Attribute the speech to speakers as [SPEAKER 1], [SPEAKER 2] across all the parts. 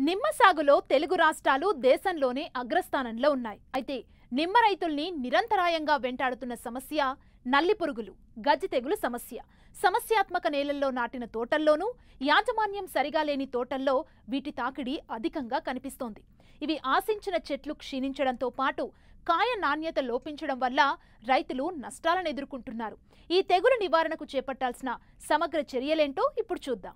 [SPEAKER 1] నిమ్మ సాగులో తెలుగు రాష్ట్రాలు దేశంలోనే అగ్రస్థానంలో ఉన్నాయి అయితే నిమ్మ రైతుల్ని నిరంతరాయంగా వెంటాడుతున్న సమస్య నల్లి పురుగులు గజ్జి తెగులు సమస్య సమస్యాత్మక నేలల్లో నాటిన తోటల్లోనూ యాజమాన్యం సరిగా లేని తోటల్లో వీటి తాకిడి అధికంగా కనిపిస్తోంది ఇవి ఆశించిన చెట్లు క్షీణించడంతో పాటు కాయ నాణ్యత లోపించడం వల్ల రైతులు నష్టాలను ఎదుర్కొంటున్నారు ఈ తెగులు నివారణకు చేపట్టాల్సిన సమగ్ర చర్యలేంటో ఇప్పుడు చూద్దాం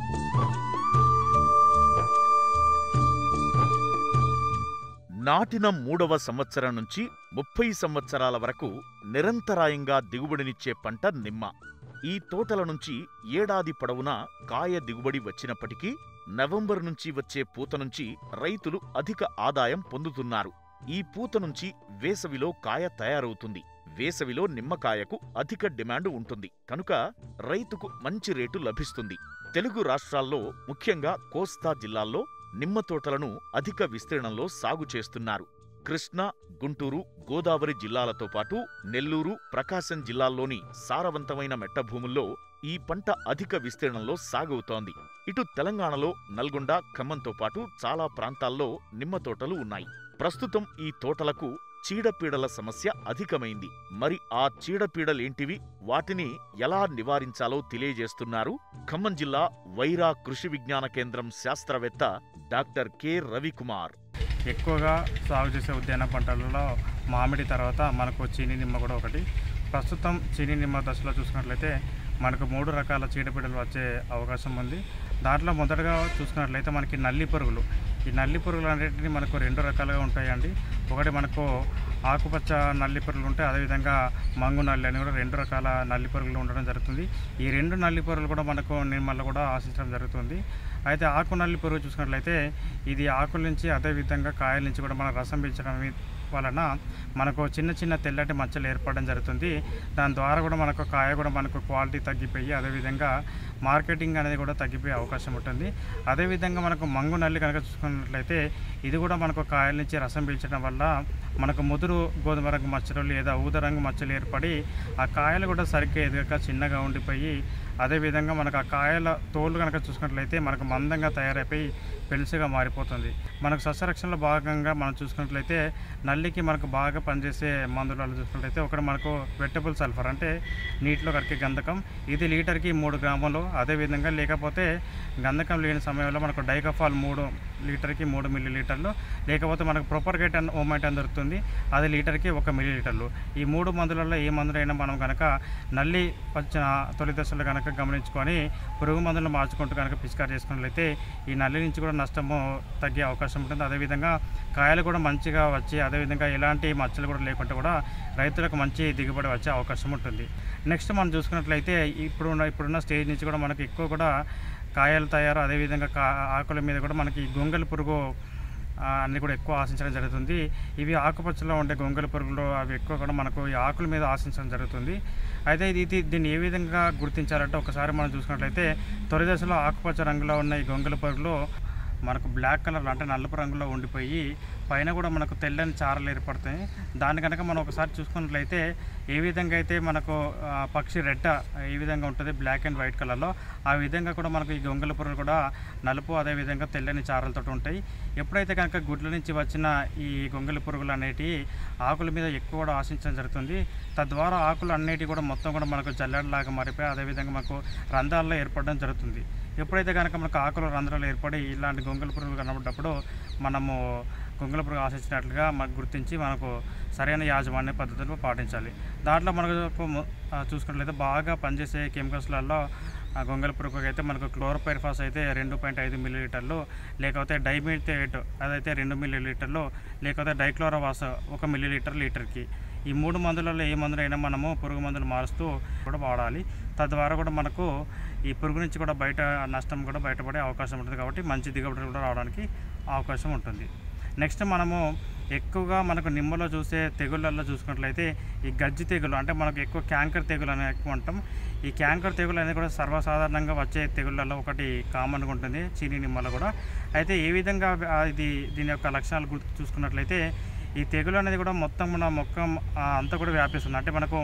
[SPEAKER 2] నాటిన మూడవ సంవత్సరం నుంచి ముప్పై సంవత్సరాల వరకు నిరంతరాయంగా దిగుబడినిచ్చే పంట నిమ్మ ఈ తోటల నుంచి ఏడాది పొడవునా కాయ దిగుబడి వచ్చినప్పటికీ నవంబర్ నుంచి వచ్చే పూత నుంచి రైతులు అధిక ఆదాయం పొందుతున్నారు ఈ పూత నుంచి వేసవిలో కాయ తయారవుతుంది వేసవిలో నిమ్మకాయకు అధిక డిమాండ్ ఉంటుంది కనుక రైతుకు మంచి రేటు లభిస్తుంది తెలుగు రాష్ట్రాల్లో ముఖ్యంగా కోస్తా జిల్లాల్లో నిమ్మ తోటలను అధిక విస్తీర్ణంలో సాగు చేస్తున్నారు కృష్ణా గుంటూరు గోదావరి జిల్లాలతో పాటు నెల్లూరు ప్రకాశం జిల్లాల్లోని సారవంతమైన మెట్ట భూముల్లో ఈ పంట అధిక విస్తీర్ణంలో సాగవుతోంది ఇటు తెలంగాణలో నల్గొండ ఖమ్మంతో పాటు చాలా ప్రాంతాల్లో నిమ్మ తోటలు ఉన్నాయి ప్రస్తుతం ఈ తోటలకు చీడపీడల సమస్య అధికమైంది మరి ఆ చీడపీడలేంటివి వాటిని ఎలా నివారించాలో తెలియజేస్తున్నారు ఖమ్మం జిల్లా వైరా కృషి విజ్ఞాన కేంద్రం శాస్త్రవేత్త డాక్టర్ కె రవికుమార్
[SPEAKER 3] ఎక్కువగా సాగు చేసే ఉద్యాన పంటలలో మామిడి తర్వాత మనకు చీని నిమ్మ కూడా ఒకటి ప్రస్తుతం చీని నిమ్మ దశలో చూసుకున్నట్లయితే మనకు మూడు రకాల చీడపీడలు వచ్చే అవకాశం ఉంది దాంట్లో మొదటగా చూసుకున్నట్లయితే మనకి నల్లి పురుగులు ఈ నల్లి పురుగులు అనేటివి మనకు రెండు రకాలుగా ఉంటాయండి ఒకటి మనకు ఆకుపచ్చ నల్లి పురుగులు ఉంటాయి అదేవిధంగా మంగు నల్లి అని కూడా రెండు రకాల నల్లి పురుగులు ఉండడం జరుగుతుంది ఈ రెండు నల్లి పురుగులు కూడా మనకు నిమ్మల్లో కూడా ఆశించడం జరుగుతుంది అయితే ఆకు నల్లి పురుగు చూసుకున్నట్లయితే ఇది ఆకుల నుంచి అదేవిధంగా కాయల నుంచి కూడా మన రసం పీల్చడం వలన మనకు చిన్న చిన్న తెల్లటి మచ్చలు ఏర్పడడం జరుగుతుంది దాని ద్వారా కూడా మనకు కాయ కూడా మనకు క్వాలిటీ తగ్గిపోయి అదేవిధంగా మార్కెటింగ్ అనేది కూడా తగ్గిపోయే అవకాశం ఉంటుంది అదేవిధంగా మనకు మంగు నల్లి కనుక చూసుకున్నట్లయితే ఇది కూడా మనకు కాయల నుంచి రసం పీల్చడం వల్ల మనకు ముదురు గోధుమ రంగు మచ్చలు లేదా ఊద రంగు మచ్చలు ఏర్పడి ఆ కాయలు కూడా సరిగ్గా ఎదగక చిన్నగా ఉండిపోయి అదేవిధంగా మనకు ఆ కాయల తోలు కనుక చూసుకున్నట్లయితే మనకు మందంగా తయారైపోయి పెలుసుగా మారిపోతుంది మనకు సస్యరక్షణలో భాగంగా మనం చూసుకున్నట్లయితే నల్లికి మనకు బాగా పనిచేసే మందులలో చూసుకున్నట్లయితే ఒకటి మనకు వెట్టబుల్ సల్ఫర్ అంటే నీటిలో కరిగే గంధకం ఇది లీటర్కి మూడు గ్రాములు అదేవిధంగా లేకపోతే గంధకం లేని సమయంలో మనకు డైకఫాల్ మూడు లీటర్కి మూడు మిల్లీ లీటర్లు లేకపోతే మనకు ప్రొపర్గేట్ అండ్ ఓమైట్ అని దొరుకుతుంది అది లీటర్కి ఒక మిల్లీ లీటర్లు ఈ మూడు మందులలో ఏ మందులైనా మనం కనుక నల్లి వచ్చిన తొలి దశలో కనుక గమనించుకొని పురుగు మందులు మార్చుకుంటూ కనుక పిచికారి చేసుకున్నట్లయితే ఈ నల్లి నుంచి కూడా నష్టము తగ్గే అవకాశం ఉంటుంది అదేవిధంగా కాయలు కూడా మంచిగా వచ్చి అదేవిధంగా ఎలాంటి మచ్చలు కూడా లేకుండా కూడా రైతులకు మంచి దిగుబడి వచ్చే అవకాశం ఉంటుంది నెక్స్ట్ మనం చూసుకున్నట్లయితే ఇప్పుడున్న ఇప్పుడున్న స్టేజ్ నుంచి కూడా మనకి ఎక్కువ కూడా కాయలు తయారు అదేవిధంగా కా ఆకుల మీద కూడా మనకి గొంగలి పురుగు ఆ, అన్ని కూడా ఎక్కువ ఆశించడం జరుగుతుంది ఇవి ఆకుపచ్చలో ఉండే గొంగలి పురుగులు అవి ఎక్కువ కూడా మనకు ఈ ఆకుల మీద ఆశించడం జరుగుతుంది అయితే ఇది ఇది దీన్ని ఏ విధంగా గుర్తించాలంటే ఒకసారి మనం చూసుకున్నట్లయితే తొలి దశలో ఆకుపచ్చ రంగులో ఉన్న ఈ గొంగలి పురుగులు మనకు బ్లాక్ కలర్ అంటే నలుపు రంగులో ఉండిపోయి పైన కూడా మనకు తెల్లని చారలు ఏర్పడతాయి దాన్ని కనుక మనం ఒకసారి చూసుకున్నట్లయితే ఏ విధంగా అయితే మనకు ఆ, పక్షి రెట్ట ఏ విధంగా ఉంటుంది బ్లాక్ అండ్ వైట్ కలర్లో ఆ విధంగా కూడా మనకు ఈ గొంగల పురుగులు కూడా నలుపు అదేవిధంగా తెల్లని చారలతో ఉంటాయి ఎప్పుడైతే కనుక గుడ్ల నుంచి వచ్చిన ఈ గొంగలి పురుగులు అనేటివి ఆకుల మీద ఎక్కువ కూడా ఆశించడం జరుగుతుంది తద్వారా ఆకులు అన్నిటివి కూడా మొత్తం కూడా మనకు జల్లెడలాగా మారిపోయి అదేవిధంగా మనకు రంధ్రాల్లో ఏర్పడడం జరుగుతుంది ఎప్పుడైతే కనుక మనకు ఆకులు రంధ్రాలు ఏర్పడి ఇలాంటి గొంగల పురుగులు కనబడ్డప్పుడు మనము గొంగల పురుగు ఆశించినట్లుగా మనకు గుర్తించి మనకు సరైన యాజమాన్య పద్ధతులు పాటించాలి దాంట్లో మనకు ము- ఆ, చూసుకున్నట్లయితే బాగా పనిచేసే కెమికల్స్లలో ఆ గొంగల పురుగు అయితే మనకు క్లోరోపైర్ఫాస్ అయితే రెండు పాయింట్ ఐదు మిల్లీలీటర్లు లేకపోతే డైమిథేట్ అదైతే రెండు మిల్లీలీటర్లు లేకపోతే డైక్లోరోవాస్ ఒక మిల్లీలీటర్ లీటర్కి ఈ మూడు మందులలో ఏ మందులైనా మనము పురుగు మందులు మారుస్తూ కూడా వాడాలి తద్వారా కూడా మనకు ఈ పురుగు నుంచి కూడా బయట నష్టం కూడా బయటపడే అవకాశం ఉంటుంది కాబట్టి మంచి దిగుబడి కూడా రావడానికి అవకాశం ఉంటుంది నెక్స్ట్ మనము ఎక్కువగా మనకు నిమ్మలో చూసే తెగుళ్ళల్లో చూసుకున్నట్లయితే ఈ గజ్జి తెగులు అంటే మనకు ఎక్కువ క్యాంకర్ తెగులు అని ఎక్కువ అంటాం ఈ క్యాంకర్ తెగులు అనేది కూడా సర్వసాధారణంగా వచ్చే తెగుళ్ళల్లో ఒకటి కామన్గా ఉంటుంది చీనీ నిమ్మలో కూడా అయితే ఏ విధంగా ఆ, ఇది దీని యొక్క లక్షణాలు గుర్తు చూసుకున్నట్లయితే ఈ తెగులు అనేది కూడా మొత్తం మన మొక్క ఆ, అంతా కూడా వ్యాపిస్తుంది అంటే మనకు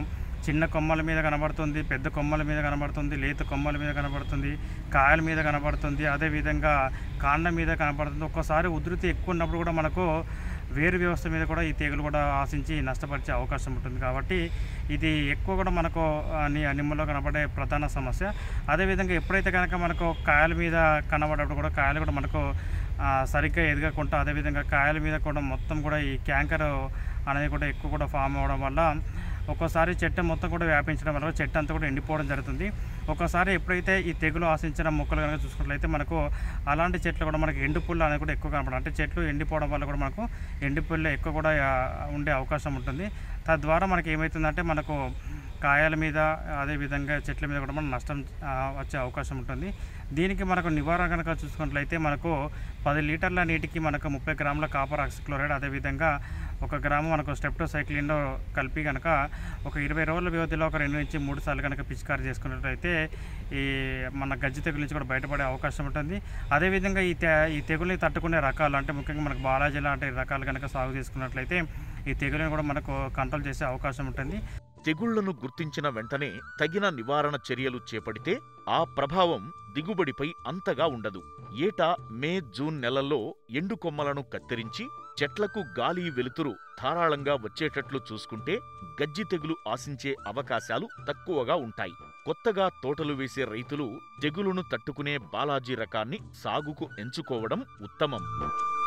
[SPEAKER 3] చిన్న కొమ్మల మీద కనబడుతుంది పెద్ద కొమ్మల మీద కనబడుతుంది లేత కొమ్మల మీద కనబడుతుంది కాయల మీద కనబడుతుంది అదేవిధంగా కాండం మీద కనబడుతుంది ఒక్కోసారి ఉధృతి ఎక్కువ ఉన్నప్పుడు కూడా మనకు వేరు వ్యవస్థ మీద కూడా ఈ తెగులు కూడా ఆశించి నష్టపరిచే అవకాశం ఉంటుంది కాబట్టి ఇది ఎక్కువ కూడా మనకు ఆ, ని- నిమ్మలో కనబడే ప్రధాన సమస్య అదేవిధంగా ఎప్పుడైతే కనుక మనకు కాయల మీద కనబడేటప్పుడు కూడా కాయలు కూడా మనకు ఆ, సరిగ్గా ఎదగకుండా అదేవిధంగా కాయల మీద కూడా మొత్తం కూడా ఈ క్యాంకర్ అనేది కూడా ఎక్కువ కూడా ఫామ్ అవ్వడం వల్ల ఒక్కోసారి చెట్టు మొత్తం కూడా వ్యాపించడం వల్ల చెట్టు అంతా కూడా ఎండిపోవడం జరుగుతుంది ఒక్కోసారి ఎప్పుడైతే ఈ తెగులు ఆశించిన మొక్కలు కనుక చూసుకున్నట్లయితే మనకు అలాంటి చెట్లు కూడా మనకి ఎండు పుల్ల అనేది కూడా ఎక్కువ కనపడదు అంటే చెట్లు ఎండిపోవడం వల్ల కూడా మనకు ఎండు పుల్ల ఎక్కువ కూడా ఆ, ఉండే అవకాశం ఉంటుంది తద్వారా మనకి ఏమవుతుందంటే మనకు కాయల మీద అదేవిధంగా చెట్ల మీద కూడా మనం నష్టం ఆ, వచ్చే అవకాశం ఉంటుంది దీనికి మనకు నివారణ కనుక చూసుకున్నట్లయితే మనకు పది లీటర్ల నీటికి మనకు ముప్పై గ్రాముల కాపర్ ఆక్సిక్లోరైడ్ అదేవిధంగా ఒక గ్రాము మనకు స్టెప్టోసైక్లిన్లో కలిపి కనుక ఒక ఇరవై రోజుల వ్యవధిలో ఒక రెండు నుంచి మూడు సార్లు కనుక పిచికారీ చేసుకున్నట్లయితే ఈ మన గజ్జి తెగుల నుంచి కూడా బయటపడే అవకాశం ఉంటుంది అదేవిధంగా ఈ తె ఈ తెగుల్ని తట్టుకునే రకాలు అంటే ముఖ్యంగా మనకు బాలాజీ లాంటి రకాలు కనుక సాగు చేసుకున్నట్లయితే ఈ తెగులను కూడా మనకు కంట్రోల్ చేసే అవకాశం ఉంటుంది
[SPEAKER 2] తెగుళ్లను గుర్తించిన వెంటనే తగిన నివారణ చర్యలు చేపడితే ఆ ప్రభావం దిగుబడిపై అంతగా ఉండదు ఏటా మే జూన్ నెలల్లో ఎండు కొమ్మలను కత్తిరించి చెట్లకు గాలి వెలుతురు ధారాళంగా వచ్చేటట్లు చూసుకుంటే గజ్జి తెగులు ఆశించే అవకాశాలు తక్కువగా ఉంటాయి కొత్తగా తోటలు వేసే రైతులు తెగులును తట్టుకునే బాలాజీ రకాన్ని సాగుకు ఎంచుకోవడం ఉత్తమం